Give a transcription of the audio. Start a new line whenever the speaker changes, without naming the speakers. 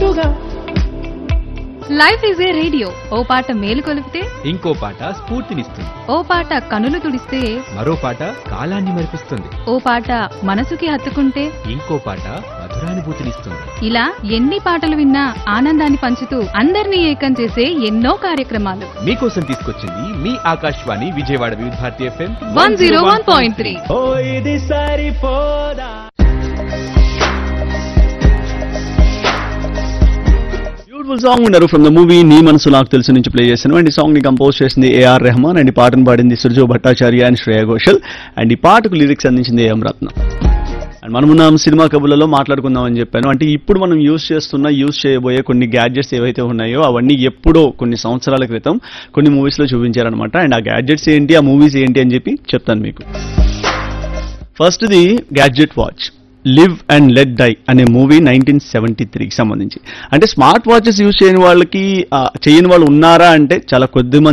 గుట్టుగా
life is a radio ఓ పాట మేలు కొలిపితే
ఇంకో పాట స్ఫూర్తినిస్తుంది
ఓ పాట కనులు తుడిస్తే
మరో పాట కాలాన్ని మరిపిస్తుంది
ఓ పాట మనసుకి హత్తుకుంటే
ఇంకో పాట మధురానుభూతినిస్తుంది
ఇలా ఎన్ని పాటలు విన్నా ఆనందాన్ని పంచుతూ అందరినీ ఏకం చేసే ఎన్నో కార్యక్రమాలు
మీకోసం తీసుకొచ్చింది మీ Akashvani Vijayawada Vividh Bharati FM
one zero one point three
ఓ ఇది సరిపోదా
బ్యూటిఫుల్ సాంగ్ ఉన్నారు from the movie Nee Manasu నాకు తెలుసు నుంచి ప్లే చేశాను అండ్ ఈ సాంగ్ ని కంపోజ్ చేసింది ఏఆర్ రెహమాన్ అండ్ ఈ పాటను పాడింది సుర్జో భట్టాచార్య అండ్ శ్రేయ ఘోషల్ అండ్ ఈ పాటకు లిరిక్స్ అందించింది ఏఎం రత్నం అండ్ మనమున్నాం సినిమా కబుర్లలో మాట్లాడుకుందాం అని చెప్పాను అంటే ఇప్పుడు మనం యూస్ చేస్తున్న యూస్ చేయబోయే కొన్ని గ్యాడ్జెట్స్ ఏవైతే ఉన్నాయో అవన్నీ ఎప్పుడో కొన్ని సంవత్సరాల క్రితం కొన్ని మూవీస్ లో చూపించారనమాట అండ్ ఆ గ్యాడ్జెట్స్ ఏంటి ఆ మూవీస్ ఏంటి అని చెప్పి చెప్తాను మీకు first the gadget watch live and let die అనే మూవీ నైన్టీన్ సెవెంటీ త్రీకి సంబంధించి అంటే స్మార్ట్ వాచెస్ యూజ్ చేయని వాళ్ళకి ఆ, చేయని వాళ్ళు ఉన్నారా అంటే చాలా కొద్ది మంది